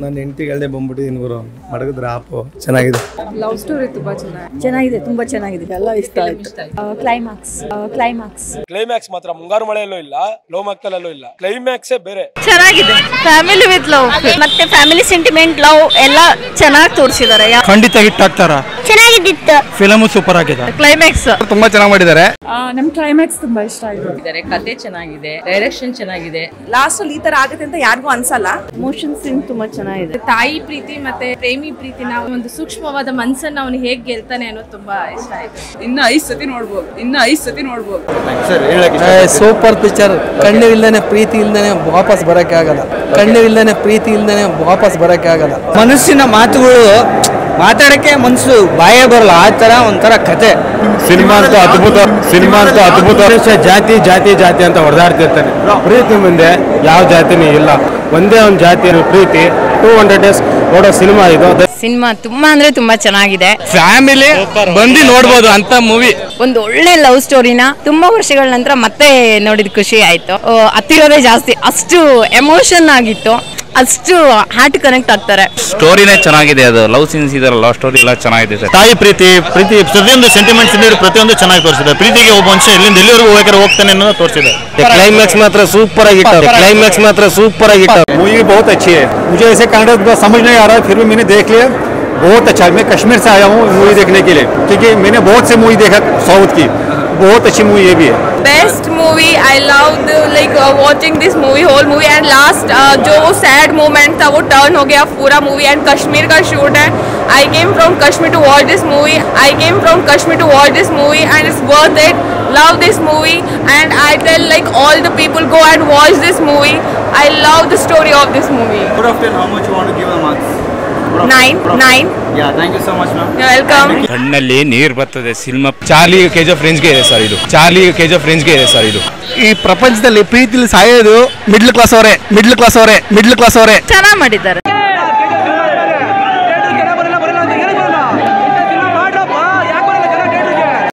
ನನ್ನ ಹೆಂಡತಿಗೆ ಹೇಳ್ದೆ ಬಂದ್ಬಿಟ್ಟಿದ್ದೀನಿ ಗುರು ಮಡಗದ್ರ ಆಪು ಚೆನ್ನಾಗಿದೆ ಲವ್ ಸ್ಟೋರಿ ತುಂಬಾ ಚೆನ್ನಾಗಿ ಚೆನ್ನಾಗಿದೆ ತುಂಬಾ ಚೆನ್ನಾಗಿದೆ ಎಲ್ಲ ಇಷ್ಟ ಆಯ್ತು ಕ್ಲೈಮ್ಯಾಕ್ಸ್ ಕ್ಲೈಮ್ಯಾಕ್ಸ್ ಕ್ಲೈಮ್ಯಾಕ್ಸ್ ಮಾತ್ರ ಮುಂಗಾರು ಮಳೆಯಲ್ಲೂ ಇಲ್ಲ ಲೋ ಮಕ್ಕಳಲ್ಲೂ ಇಲ್ಲ ಕ್ಲೈಮ್ಯಾಕ್ಸೇ ಬೇರೆ ಚೆನ್ನಾಗಿದೆ ಫ್ಯಾಮಿಲಿ ವಿತ್ ಲವ್ ಮತ್ತೆ ಫ್ಯಾಮಿಲಿ ಸೆಂಟಿಮೆಂಟ್ ಲವ್ ಎಲ್ಲ ಚೆನ್ನಾಗಿ ತೋರಿಸಿದ್ದಾರೆ ಖಂಡಿತ ಹಿಟ್ ಆಗ್ತಾರ ಚೆನ್ನಾಗಿದ್ದಿತ್ತು ಫಿಲಮು ಸೂಪರ್ ಆಗಿದೆ ಕ್ಲೈಮ್ಯಾಕ್ಸ್ ತುಂಬಾ ಚೆನ್ನಾಗಿ ಮಾಡಿದ್ದಾರೆ ನಮ್ ಕ್ಲೈಮ್ಯಾಕ್ಸ್ ತುಂಬಾ ಇಷ್ಟ ಆಯ್ತು ಕತೆ ಚೆನ್ನಾಗಿದೆ ಡೈರೆಕ್ಷನ್ ಚೆನ್ನಾಗಿದೆ ಲಾಸ್ಟ್ ಅಲ್ಲಿ ಈ ತರ ಆಗುತ್ತೆ ಅಂತ ಯಾರಿಗೂ ಅನ್ಸಲ್ಲ ಮೋಷನ್ ಸೀನ್ ತುಂಬಾ ಚೆನ್ನಾಗಿದೆ ತಾಯಿ ಪ್ರೀತಿ ಮತ್ತೆ ಪ್ರೇಮಿ ಪ್ರೀತಿನ ಒಂದು ಸೂಕ್ಷ್ಮವಾದ ಮನ್ಸನ್ನ ಅವನು ಹೇಗ್ ಗೆಲ್ತಾನೆ ಅನ್ನೋದು ತುಂಬಾ ಇಷ್ಟ ಆಯ್ತು ಇನ್ನ ಐದ್ ಸತಿ ನೋಡ್ಬೋದು ಇನ್ನ ಐದ್ ಸತಿ ನೋಡ್ಬೋದು ಸೂಪರ್ ಪಿಕ್ಚರ್ ಕಣ್ಣು ಇಲ್ದೇನೆ ಪ್ರೀತಿ ಇಲ್ದೇನೆ ವಾಪಸ್ ಬರಕ್ಕೆ ಆಗಲ್ಲ ಕಣ್ಣು ಇಲ್ದೇನೆ ಪ್ರೀತಿ ಇಲ್ದೇನೆ ವಾಪಸ್ ಬರಕ್ಕೆ ಆಗಲ್ಲ ಮನಸ್ಸಿನ ಮಾತುಗಳು ಮಾತಾಡಕ್ಕೆ ಮನಸ್ಸು ಬಾಯೇ ಬರಲ್ಲ ಆ ತರ ಒಂಥರ ಕತೆ ಸಿನಿಮಾ ಅಂತೂ ಅದ್ಭುತ ಸಿನಿಮಾ ಅಂತೂ ಅದ್ಭುತ ಜಾತಿ ಜಾತಿ ಜಾತಿ ಅಂತ ಹೊಡೆದಾಡ್ತಿರ್ತಾನೆ ಪ್ರೀತಿ ಮುಂದೆ ಯಾವ ಜಾತಿನೂ ಇಲ್ಲ ಒಂದೇ ಒಂದು ಜಾತಿ ಪ್ರೀತಿ ಟೂ ಹಂಡ್ರೆಡ್ ಡೇಸ್ ನೋಡೋ ಸಿನಿಮಾ ಇದು ಸಿನಿಮಾ ತುಂಬಾ ಅಂದ್ರೆ ತುಂಬಾ ಚೆನ್ನಾಗಿದೆ ಫ್ಯಾಮಿಲಿ ಬಂದು ನೋಡ್ಬೋದು ಅಂತ ಮೂವಿ ಒಂದು ಒಳ್ಳೆ ಲವ್ ಸ್ಟೋರಿನ ತುಂಬಾ ವರ್ಷಗಳ ನಂತರ ಮತ್ತೆ ನೋಡಿದ ಖುಷಿ ಆಯ್ತು ಆ, ಹತ್ತಿರೋದೇ ಜಾಸ್ತಿ ಅಷ್ಟು ಎಮೋಷನ್ ಆಗಿತ್ತು ಅಷ್ಟು ಹಾರ್ಟ್ ಕನೆಕ್ಟ್ ಆಗ್ತಾರೆ ಸ್ಟೋರಿನೇ ಚೆನ್ನಾಗಿದೆ ಅದು ಲವ್ ಸೀನ್ಸ್ ಇದೆಲ್ಲ ಸ್ಟೋರಿ ಎಲ್ಲ ಚೆನ್ನಾಗಿದೆ ಸರ್ ತಾಯಿ ಪ್ರೀತಿ ಪ್ರೀತಿ ಪ್ರತಿಯೊಂದು ಸೆಂಟಿಮೆಂಟ್ಸ್ ಇದೆ ಪ್ರತಿಯೊಂದು ಚೆನ್ನಾಗಿ ತೋರಿಸಿದೆ ಪ್ರೀತಿಗೆ ಒಬ್ಬ ಮನುಷ್ಯ ಎಲ್ಲಿಂದ ಎಲ್ಲಿವರೆಗೂ ಹೋಗ್ತಾರೆ ಹೋಗ್ತಾನೆ ಅನ್ನೋದು ತೋರಿಸಿದೆ ಕ್ಲೈಮ್ಯಾಕ್ಸ್ ಮಾತ್ರ ಸೂಪರ್ ಆಗಿಟ್ಟು ಕ್ಲೈಮ್ಯಾಕ್ಸ್ ಮಾತ್ರ ಸೂಪರ್ ಆಗಿಟ್ಟು मूवी बहुत अच्छी है मुझे ऐसे कन्नड़ समझ नहीं आ रहा है फिर भी मैंने देख लिया बहुत अच्छा मैं कश्मीर से आया हूँ मूवी देखने के लिए क्योंकि मैंने बहुत से मूवी देखा साउथ की बहुत अच्छी मूवी ये भी है best movie I love like watching this movie whole movie and last जो वो सैड मोमेंट था वो टर्न हो गया पूरा मूवी एंड कश्मीर का शूट है I came from Kashmir to watch this movie I came from Kashmir to watch this movie and it's worth it love this movie and I tell like all the people go and watch this movie. I love the story of this movie. Out of 10, how much you want to give the marks? Nine, nine. Yeah, thank you so much, ma'am. You're welcome. ಕಣ್ಣಲ್ಲಿ ನೀರು ಬರ್ತದೆ cinema Charlie K G F ರೇಂಜ್ಗೆ ಇದೆ sir ಇದು Charlie K G F ರೇಂಜ್ಗೆ ಇದೆ sir ಇದು ಈ ಪ್ರಪಂಚದಲ್ಲಿ ಪ್ರೀತಿಲಿ ಸಾಯೋದು ಮಿಡ್ಲ್ ಕ್ಲಾಸ್ ಅವರೇ ಮಿಡ್ಲ್ ಕ್ಲಾಸ್ ಅವರೇ ಮಿಡ್ಲ್ ಕ್ಲಾಸ್ ಅವರೇ ಚೆನ್ನಾಗಿ ಮಾಡಿದ್ದಾರೆ